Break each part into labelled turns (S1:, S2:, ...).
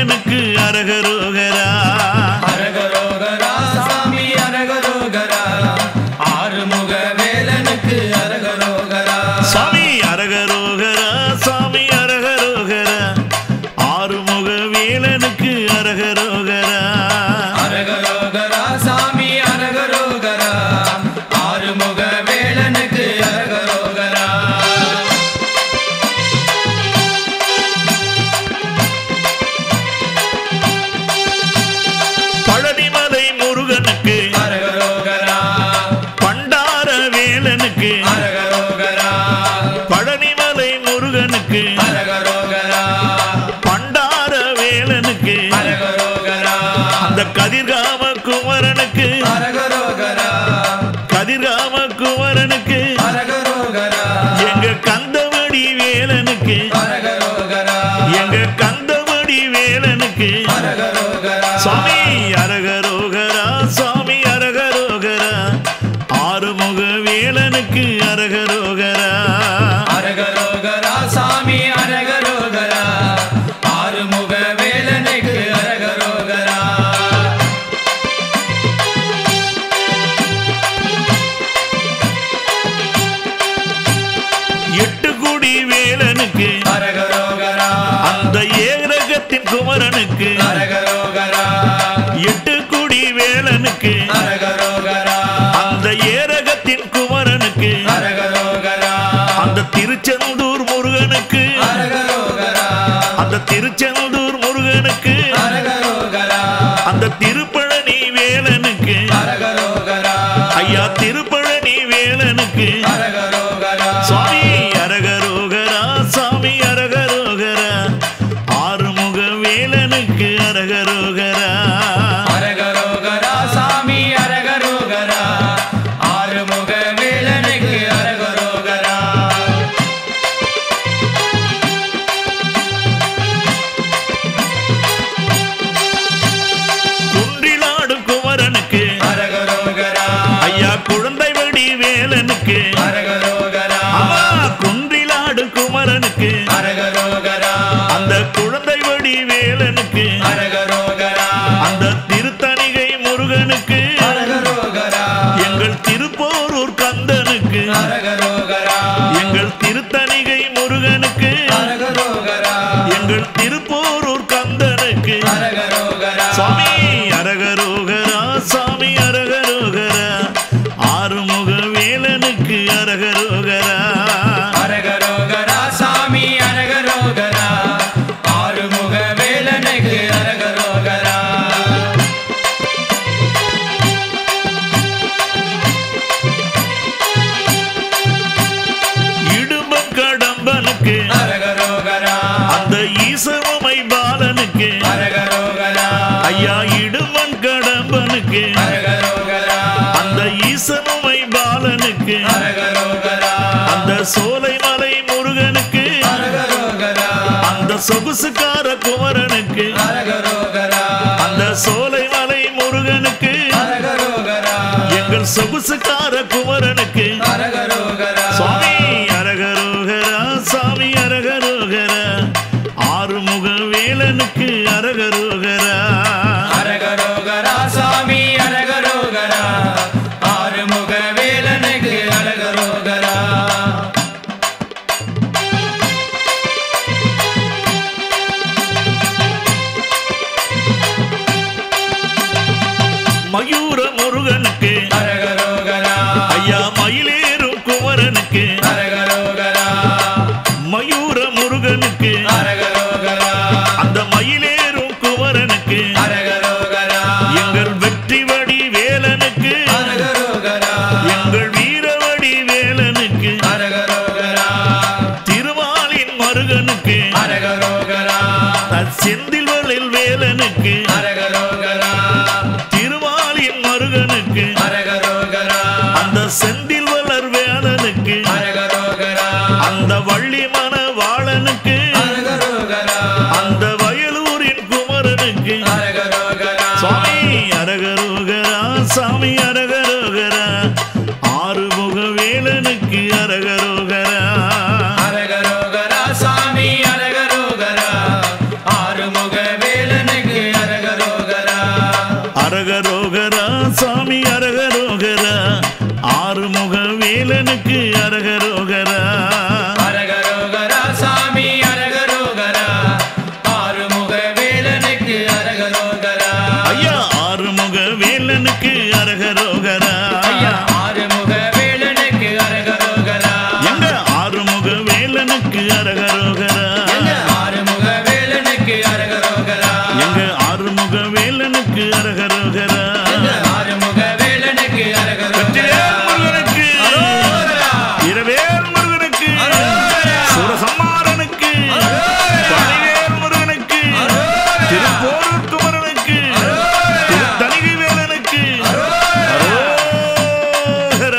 S1: வேலனுக்கு அரகரோகரா
S2: அரகரோகரா சாமி அரகரோகரா ஆறுமுக வேலனுக்கு அரகரோகரா
S1: சாமி அரகரோகரா சாமி அரகரோகரா ஆறுமுக வேலனுக்கு அரகரோகரா
S2: அரகரோகரா சாமி அரகரோகரா ஆறுமுக வேலனுக்கு அரகரோகரா
S1: பழனிமலை முருகனுக்கு
S2: அரகரோகரா
S1: பண்டார வேலனுக்கு
S2: அரகரோகரா
S1: பழனிமலை முருகனுக்கு
S2: அரகரோகரா
S1: பண்டார வேலனுக்கு
S2: அரகரோகரா
S1: அந்த கதிர்காம குமரனுக்கு
S2: அரகரோகரா
S1: கதிர்காம குமரனுக்கு
S2: அரகரோகரா
S1: எங்க கந்தவடி வேலனுக்கு
S2: அரகரோகரா
S1: எங்க கந்தவடி வேலனுக்கு
S2: அரகரோகரா
S1: சுவாமி அரகரோகரா சுவாமி அரகரோகரா ஆறுமுக வேலனுக்கு அரகரோகரா
S2: அரகரோகரா சாமி அரகரோகரா ஆறுமுக வேலனுக்கு அரகரோகரா
S1: எட்டு குடி வேலனுக்கு
S2: அரகரோகரா
S1: அந்த ஏரகத்தின் குமரனுக்கு
S2: அரகரோகரா
S1: எட்டு குடி வேலனுக்கு
S2: அரகரோகரா
S1: அந்த ஏரகத்தின் குமரனுக்கு
S2: அரகரோகரா
S1: அந்த திருச்செந்தூர் முருகனுக்கு
S2: அரகரோகரா
S1: அந்த திருச்செந்தூர் முருகனுக்கு
S2: அரகரோகரா
S1: அந்த திருப்பழனி வேலனுக்கு
S2: அரகரோகரா
S1: ஐயா திருப்பழனி வேலனுக்கு
S2: அரகரோகரா
S1: சுவாமி அரகரோகரா சாமி அரகரோகரா ஆறுமுக வேலனுக்கு அரகரோகரா
S2: அரகரோகரா சாமி அரகரோகரா ஆறுமுக வேலனுக்கு அரகரோகரா
S1: குன்றிலாடும் குமரனுக்கு
S2: அரகரோகரா
S1: ஐயா குழந்தை வடி வேலனுக்கு
S2: அரகரோகரா
S1: ஆமா குன்றிலாடும் குமரனுக்கு
S2: அரகரோகரா
S1: அந்த குழந்தை வடி வேலனுக்கு
S2: அரகரோகரா
S1: அந்த திருத்தணிகை முருகனுக்கு
S2: அரகரோகரா
S1: எங்கள் திருப்போரூர் கந்தனுக்கு
S2: அரகரோகரா
S1: எங்கள் திருத்தணிகை முருகனுக்கு
S2: அரகரோகரா
S1: எங்கள் திருப்போரூர் கந்தனுக்கு
S2: அரகரோகரா
S1: சுவாமி அரகரோகரா சாமி அரகரோகரா ஆறுமுக வேலனுக்கு அரகரோகரா
S2: அரகரோகரா சாமி அரகரோகரா ஆறுமுக வேலனுக்கு அரகரோகரா
S1: இடும்பம் கடம்பனுக்கு
S2: அரகரோகரா
S1: அந்த ஈசவமை பாலனுக்கு
S2: அரகரோகரா
S1: ஐயா இடுமன் கடம்பனுக்கு
S2: அரகரோகரா
S1: அந்த ஈசனுமை பாலனுக்கு
S2: அரகரோகரா
S1: அந்த சோலைமலை முருகனுக்கு
S2: அரகரோகரா
S1: அந்த சொகுசுக்கார குமரனுக்கு
S2: அரகரோகரா
S1: அந்த சோலைமலை முருகனுக்கு
S2: அரகரோகரா
S1: எங்கள் சொகுசுக்கார குமரனுக்கு
S2: அரகரோகரா
S1: சுவாமி அரகரோகரா சாமி அரகரோகரா ஆறுமுக வேலனுக்கு அரகரோகரா
S2: அரகரோகரா சாமி அரகரோகரா ஆறுமுக வேலனுக்கு அரகரோகரா
S1: மயூர முருகனுக்கு
S2: அரகரோகரா
S1: ஐயா மயிலேறும் குமரனுக்கு
S2: அரகரோகரா
S1: மயூர முருகனுக்கு
S2: அரகரோகரா
S1: அந்த மயிலேறும் குமரனுக்கு
S2: அரகரோகரா
S1: எங்கள் வெற்றி வடி வேலனுக்கு
S2: அரகரோகரா
S1: எங்கள் வீரவடி வேலனுக்கு
S2: அரகரோகரா
S1: திருமாலின் மருகனுக்கு
S2: அரகரோகரா
S1: செந்தில்வளில் வேலனுக்கு
S2: அரகரோகரா
S1: திருமாலின் மருகனுக்கு
S2: அரகரோகரா
S1: அந்த செந்தில் வளர் வேலனுக்கு
S2: அரகரோகரா
S1: அந்த வள்ளி மன வாழனுக்கு
S2: அரகரோகரா
S1: அந்த வயலூரின் குமரனுக்கு
S2: அரகரோகரா
S1: சுவாமி அரகரோகரா சாமி அரகரோகரா ஆறுமுக வேலனுக்கு அரகரோகரா
S2: அரகரோகரா சாமி அரகரோகரா ஆறுமுக வேலன்
S1: வேலனுக்கு அரகரோகரா
S2: அரகரோகரா சாமி அரகரோகரா ஆறுமுக வேலனுக்கு அரகரோகரா
S1: ஐயா ஆறுமுக வேலனுக்கு அரகரோகரா
S2: ஐயா ஆறுமுக வேலனுக்கு அரகரோகரா
S1: எங்க ஆறுமுக வேலனுக்கு அரகரோகரா
S2: எங்க ஆறுமுக வேலனுக்கு அரகரோகரா
S1: எங்க ஆறுமுக வேலனுக்கு அரகரோகரா
S2: எங்க ஆறுமுக வேலனுக்கு அரகரோகரா
S1: முருகனுக்கு இரவேல் முருகனுக்கு சூரசம்மாரனுக்கு பழவேல் முருகனுக்கு திருப்போரூர் குமரனுக்கு திருத்தணிகை வேலனுக்கு அரோகரா.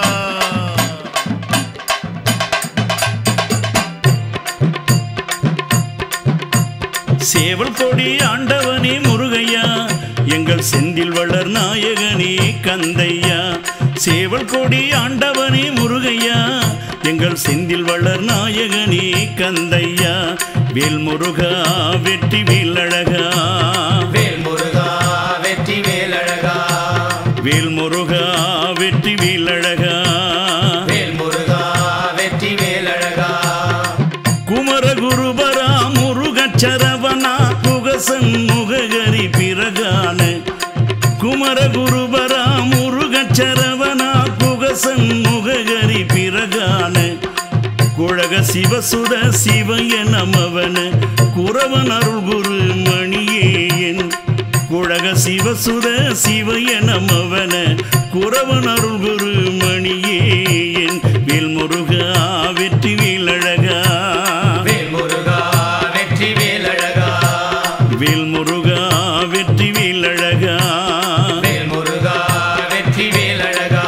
S1: சேவல் கொடி ஆண்டவனே முருகையா எங்கள் செந்தில் வளர் நாயகனே கந்தையா சேவல் கொடி ஆண்டவனே முருகையா எங்கள் செந்தில் வளர் நாயகனே கந்தையா வேல் முருகா வெற்றி வேலழகா
S2: வேல் முருகா வெற்றி வேலழகா
S1: வேல் முருகா வெற்றி வேலழகா
S2: வேல் முருகா வெற்றி வேலழகா
S1: குமரகுருபரா முருகச்சரவணா குகசன் முககரி பிறகான குமரகுருபரா முருகச்சரவணா குகசன் முககரி பிறகான குழக சிவசுத சிவய நமவன குறவன் அருள் குரு மணியேயன் குழக சிவசுத சிவய நமவன குறவன் அருள் குரு மணியேயன் வேல் முருகா வெற்றி வேலழகா
S2: வேல் முருகா வெற்றி வேலழகா
S1: வேல் முருகா வெற்றி வேலழகா
S2: வேல் முருகா வெற்றி வேலழகா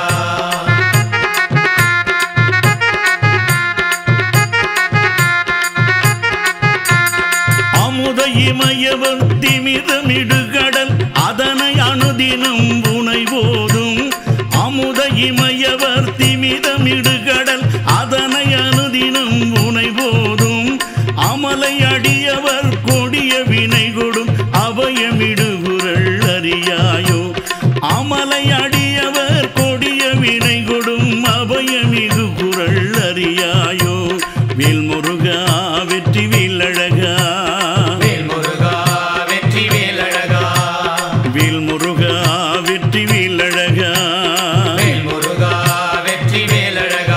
S1: அமுத இமயவர் திமிதமிடுகடல் அதனை அனுதினம் உனை போதும் அமுத இமயவர் திமிதமிடுகடல் அதனை அனுதினம் உனை போதும் அமலை அடியவர் கொடிய வினை கொடும் அபயமிடுகுரல் அறியாயோ அமலை அடியவர் கொடிய வினை கொடும் அபயமிகு குரல் அறியாயோ வேல் முருகா வெற்றி வேலழகா
S2: வேல் முருகா வெற்றி வேலழகா
S1: வேல் முருகா வெற்றி வேலழகா
S2: வேல் முருகா வெற்றி வேலழகா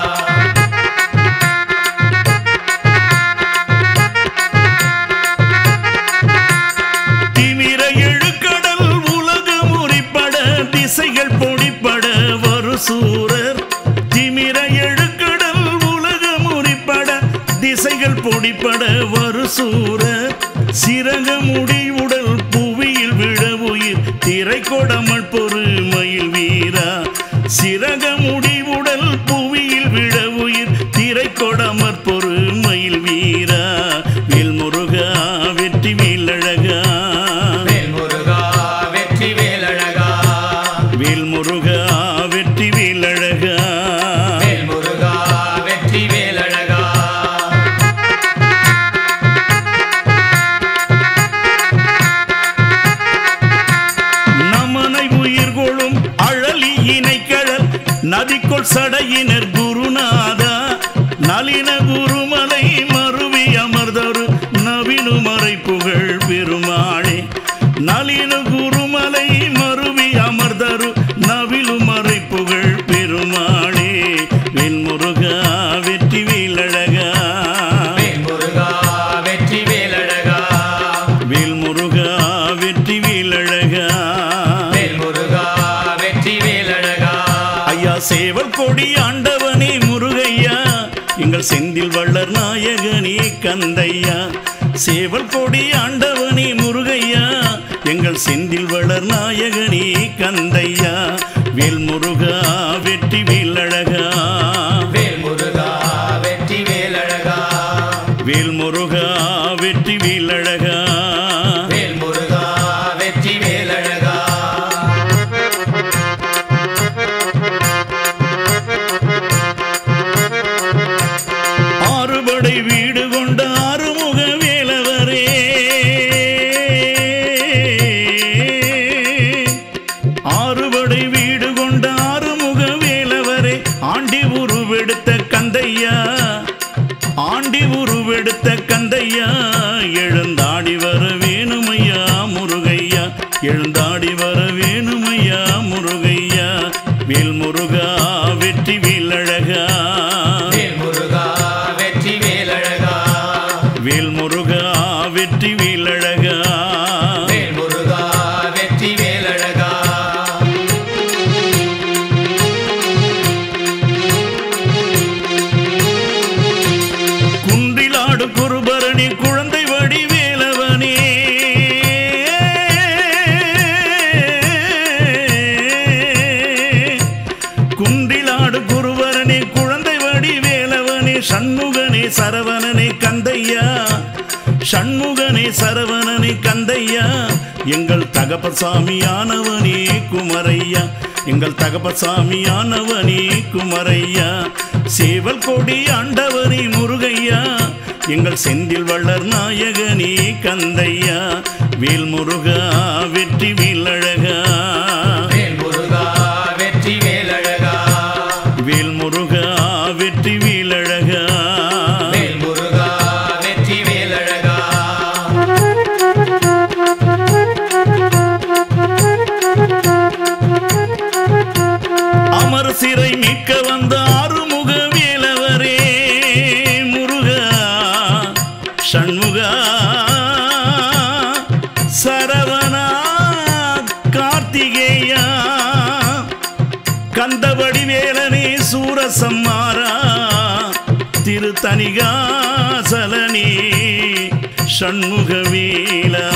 S1: திமிர எழுக்கடல் உலக முறிப்பட திசைகள் பொடிப்பட வரு சூரர் திமிர எழுக்கடல் உலக முறிப்பட திசைகள் பொடிப்பட வரு சூரர் சிறக முடி உடல் புவியில் விழ உயிர் திரை கொடமல் பொறுமையில் வீரா சிறக முடி உடல் புவியில் விழ உயிர் திரை கொடமற் பொறுமையில் வீரா வேல் முருகா வெற்றி வேலழகா
S2: வேல் முருகா வெற்றி வேலழகா
S1: வேல் முருகா வெற்றி வேலழகா
S2: வேல் முருகா வெற்றி வேலழகா
S1: நமனை உயிர் கொளும் அழலி இணைக்கழல் நதிக்குள் சடையினர் குருநாதா நளின குருமலை மருவி அமர்தரு நவினு மறை புகழ் பெருமாளே நளின குருமலை மருவி அமர்தரு நவிலு மறை புகழ் பெருமாளே வெண்முருகா வெற்றி வேலழகா
S2: வேல் முருகா வெற்றி வேலழகா
S1: வேல் முருகா வெற்றி வேலழகா
S2: வேல் முருகா வெற்றி வேலழகா
S1: ஐயா சேவல் கொடி ஆண்டவனே முருகையா எங்கள் செந்தில் வள்ளர் நாயகனே கந்தையா சேவல் கொடி ஆண்டவனே முருகையா எங்கள் செந்தில் வளர் நாயகனே கந்தையா வேல் முருகா வெற்றி வேலழகா
S2: வேல் முருகா வெற்றி வேலழகா
S1: வேல் முருகா வெற்றி வேலழகா
S2: வேல் முருகா வெற்றி வேலழகா
S1: ஆறுபடை வீடு கொண்ட ஆறுமுக வேலவரே ஆறுபடை வீடு கொண்ட ஆறுமுக வேலவரே ஆண்டி எழுந்தாடி வர வேணுமையா முருகையா எழுந்தாடி வர வேணுமையா முருகையா வேல் முருகா வெற்றி வீலழகா
S2: வேல் முருகா வெற்றி வேலழகா
S1: வேல் முருகா வெற்றி வீலழகா
S2: வேல் முருகா வெற்றி வேலழகா
S1: குன்றிலாடு குருபரணி குழந்தை வடிவேலவனே குன்றிலாடு குருபரணி குழந்தை வடிவேலவனே சண்முகனே சரவணனே கந்தையா சண்முகனே சரவணனே கந்தையா எங்கள் தகப்பசாமியானவனே குமரையா எங்கள் தகப்பசாமியானவனே குமரையா சேவல் கொடி ஆண்டவனே முருகையா எங்கள் செந்தில் வள்ளர் நாயகனே கந்தையா வேல் முருகா வெற்றி வீலழகா
S2: வேல் முருகா வெற்றி வேலழகா
S1: வேல் முருகா வெற்றி வீலழகா
S2: வேல் முருகா வெற்றி வேலழகா
S1: அமர் சிறை மீட்க வந்த ஆறுமுக வேலவரே முருகா சண்முகா சரவணா கார்த்திகேயா கந்தவடி வேலனே சூரசம்மாரா திருத்தணிகாசலனே சண்முகவேலா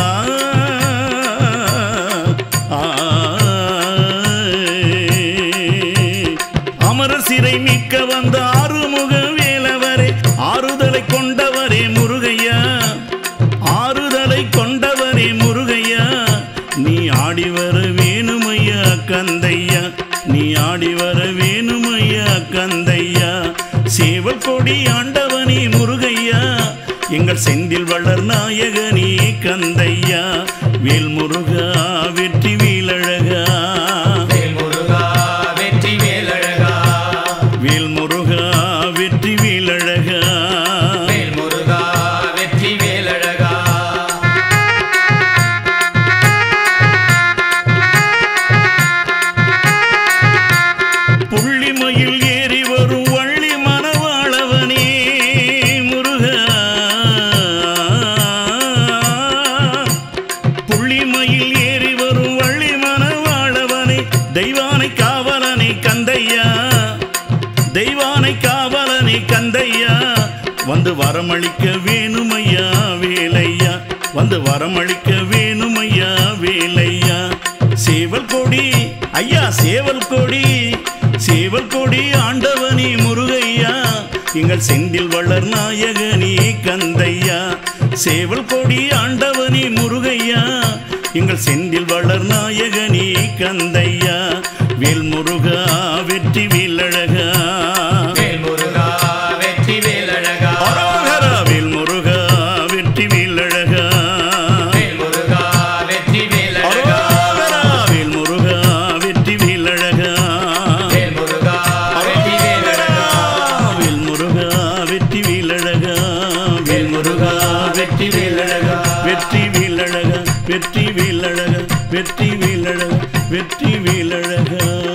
S1: அமர சிறை மீட்க வந்த ஆறுமுக வேலவரே ஆறுதலை கொண்டவரே முருகையா ஆறுதலை கொண்டவரே முருகையா நீ ஆடி வர வேணுமையா கந்தையா நீ ஆடி வர வேணுமையா கந்தையா சேவல் கொடி ஆண்டவனே முருகையா எங்கள் செந்தில் வளர் நாயகனே கந்தையா வேல் முருகா வெற்றி வீலழகா
S2: வேல் முருகா வெற்றி வேலழகா
S1: வேல் முருகா வெற்றி வீலழகா
S2: வேல் முருகா வெற்றி வேலழகா
S1: புள்ளிமயில் ஏறி வரும் வள்ளி மணவாளவனே முருகா புள்ளிமயில் ஏறி வரும் வள்ளி மணவாளவனே தெய்வானை காவலனை கந்தையா தெய்வானை காவலனை கந்தையா வந்து வரமளிக்க வேணுமையா வேலையா வந்து வரமளிக்க வேணுமையா வேலையா சேவல் கொடி ஐயா சேவல் கொடி சேவல் கொடி ஆண்டவனே முருகையா எங்கள் செந்தில் வளர் நாயகனே கந்தையா சேவல் கொடி ஆண்டவனே முருகையா எங்கள் செந்தில் வளர் நாயகனே கந்தையா வேல் முருகா வெற்றி வீலழகா
S2: வேல் முருகா வெற்றி வேலழகா
S1: அரோகரா வேல் முருகா வெற்றி வீலழகா
S2: வேல் முருகா வெற்றி வேலழகா
S1: அரோகரா வேல் முருகா வெற்றி வீலழகா
S2: வேல் முருகா வெற்றி வேலழகா
S1: வேல் முருகா வெற்றி வீலழகா வேல் முருகா வெற்றி வீலழகா வெற்றி வீலழகா வெற்றி வீலழகா வெற்றி வீலழகா வெற்றி வீலழகா